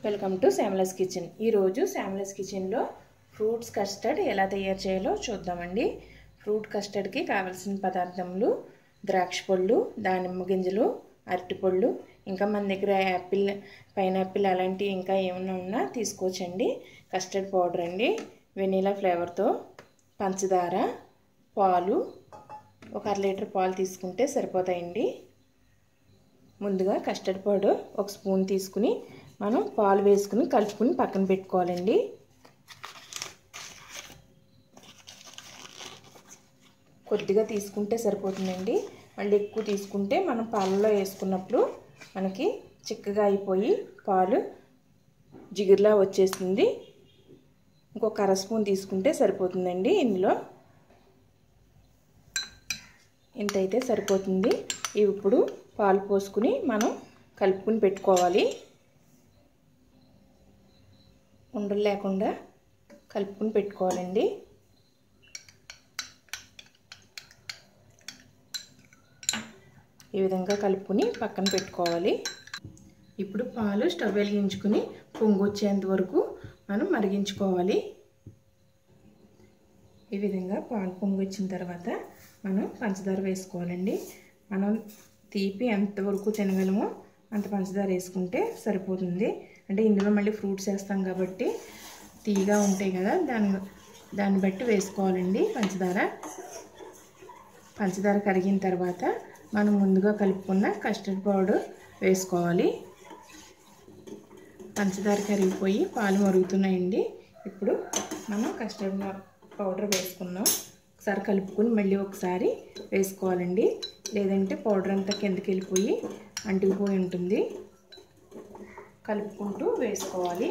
welcome to శ్యామలస్ kitchen ఈరోజు శ్యామలస్ కిచెన్లో fruits custard ఎలా తయారు చేయాలో చూద్దామండి ఫ్రూట్ కస్టర్డ్కి కావలసిన పదార్థములు ద్రాక్ష పళ్ళు దానిమ్మ గింజలు అరటిపళ్ళు ఇంకా మన దగ్గర యాపిల్ పైనాపిల్ అలాంటివి ఇంకా ఏమైనా ఉన్నా తీసుకోవచ్చండి కస్టర్డ్ పౌడర్ అండి వెనీలా ఫ్లేవర్తో పంచదార పాలు ఒక అర లీటర్ పాలు తీసుకుంటే సరిపోతాయండి ముందుగా కస్టర్డ్ పౌడర్ ఒక స్పూన్ తీసుకుని మనం పాలు వేసుకుని కలుపుకుని పక్కన పెట్టుకోవాలండి కొద్దిగా తీసుకుంటే సరిపోతుందండి మళ్ళీ ఎక్కువ తీసుకుంటే మనం పాలలో వేసుకున్నప్పుడు మనకి చిక్కగా అయిపోయి పాలు జిగురులా వచ్చేస్తుంది ఇంకొక అర స్పూన్ తీసుకుంటే సరిపోతుందండి ఇందులో ఇంతైతే సరిపోతుంది ఇవి ఇప్పుడు పాలు పోసుకుని మనం కలుపుకుని పెట్టుకోవాలి ఉండలు లేకుండా కలుపుకుని పెట్టుకోవాలండి ఈ విధంగా కలుపుకుని పక్కన పెట్టుకోవాలి ఇప్పుడు పాలు స్టవ్ వెలిగించుకుని పొంగు వచ్చేంత వరకు మనం మరిగించుకోవాలి ఈ విధంగా పాలు పొంగు వచ్చిన తర్వాత మనం పంచదార వేసుకోవాలండి మనం తీపి ఎంతవరకు తినగలమో అంత పంచదార వేసుకుంటే సరిపోతుంది అంటే ఇందులో మళ్ళీ ఫ్రూట్స్ వేస్తాం కాబట్టి తీగా ఉంటాయి కదా దాన్ని దాన్ని బట్టి వేసుకోవాలండి పంచదార పంచదార కరిగిన తర్వాత మనం ముందుగా కలుపుకున్న కస్టర్డ్ పౌడర్ వేసుకోవాలి పంచదార కరిగిపోయి పాలు మరుగుతున్నాయండి ఇప్పుడు మనం కస్టర్డ్ పౌడర్ వేసుకుందాం ఒకసారి కలుపుకొని మళ్ళీ ఒకసారి వేసుకోవాలండి లేదంటే పౌడర్ అంతా కిందకి వెళ్ళిపోయి అంటుకుపోయి ఉంటుంది కలుపుకుంటూ వేసుకోవాలి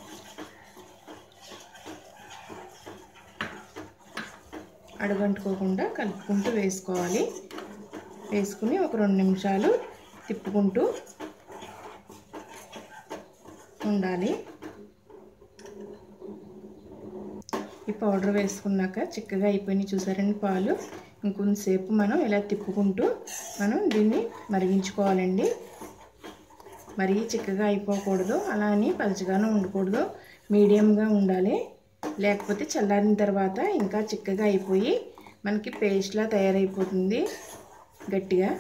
అడుగంటుకోకుండా కలుపుకుంటూ వేసుకోవాలి వేసుకుని ఒక రెండు నిమిషాలు తిప్పుకుంటూ ఉండాలి ఈ పౌడర్ వేసుకున్నాక చిక్కగా అయిపోయినాయి చూసారండి పాలు ఇంకొంతసేపు మనం ఇలా తిప్పుకుంటూ మనం దీన్ని మరిగించుకోవాలండి మరీ చిక్కగా అయిపోకూడదు అలా అని పలచగానే ఉండకూడదు మీడియంగా ఉండాలి లేకపోతే చల్లారిన తర్వాత ఇంకా చిక్కగా అయిపోయి మనకి పేస్ట్లా తయారైపోతుంది గట్టిగా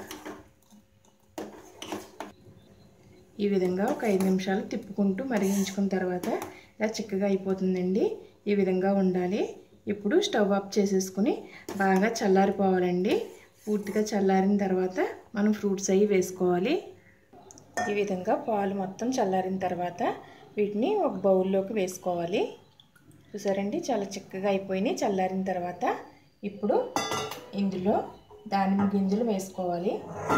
ఈ విధంగా ఒక ఐదు నిమిషాలు తిప్పుకుంటూ మరిగించుకున్న తర్వాత ఇలా చిక్కగా అయిపోతుందండి ఈ విధంగా ఉండాలి ఇప్పుడు స్టవ్ ఆఫ్ చేసేసుకుని బాగా చల్లారిపోవాలండి పూర్తిగా చల్లారిన తర్వాత మనం ఫ్రూట్స్ అవి వేసుకోవాలి ఈ విధంగా పాలు మొత్తం చల్లారిన తర్వాత వీటిని ఒక బౌల్లోకి వేసుకోవాలి చూసారండి చాలా చిక్కగా అయిపోయినాయి చల్లారిన తర్వాత ఇప్పుడు ఇందులో దానిమ్మ గింజలు వేసుకోవాలి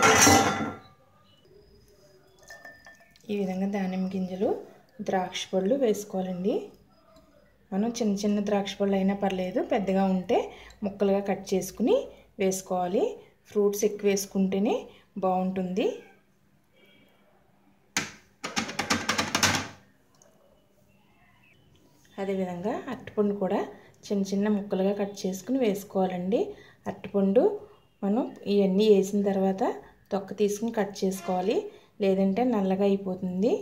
ఈ విధంగా దానిమ్మ గింజలు ద్రాక్ష పళ్ళు వేసుకోవాలండి మనం చిన్న చిన్న ద్రాక్ష పళ్ళు అయినా పర్లేదు పెద్దగా ఉంటే ముక్కలుగా కట్ చేసుకుని వేసుకోవాలి ఫ్రూట్స్ ఎక్కువ వేసుకుంటేనే బాగుంటుంది అదేవిధంగా అరటిపండు కూడా చిన్న చిన్న ముక్కలుగా కట్ చేసుకుని వేసుకోవాలండి అరటిపండు మనం ఇవన్నీ వేసిన తర్వాత తొక్క తీసుకుని కట్ చేసుకోవాలి లేదంటే నల్లగా అయిపోతుంది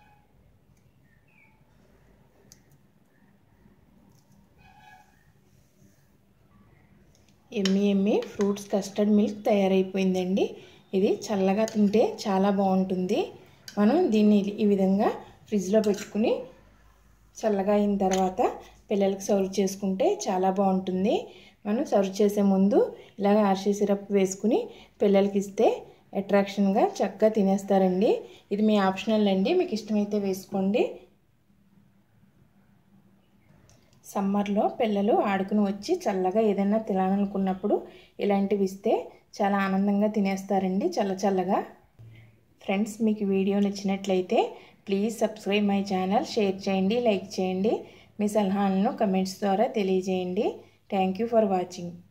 ఎమ్మి ఎమ్మి ఫ్రూట్స్ కస్టర్డ్ మిల్క్ తయారైపోయిందండి ఇది చల్లగా తింటే చాలా బాగుంటుంది మనం దీన్ని ఈ విధంగా ఫ్రిడ్జ్లో పెట్టుకుని చల్లగా అయిన తర్వాత పిల్లలకి సర్వ్ చేసుకుంటే చాలా బాగుంటుంది మనం సర్వ్ చేసే ముందు ఇలాగ ఆర్షీ సిరప్ వేసుకుని పిల్లలకి ఇస్తే అట్రాక్షన్గా చక్కగా తినేస్తారండి ఇది మీ ఆప్షనల్ అండి మీకు ఇష్టమైతే వేసుకోండి సమ్మర్లో పిల్లలు ఆడుకుని వచ్చి చల్లగా ఏదైనా తినాలనుకున్నప్పుడు ఇలాంటివి ఇస్తే చాలా ఆనందంగా తినేస్తారండి చల్ల చల్లగా ఫ్రెండ్స్ మీకు వీడియో నచ్చినట్లయితే please subscribe my channel share చేయండి లైక్ చేయండి మీ సలహాలను కమెంట్స్ ద్వారా తెలియజేయండి థ్యాంక్ యూ ఫర్ వాచింగ్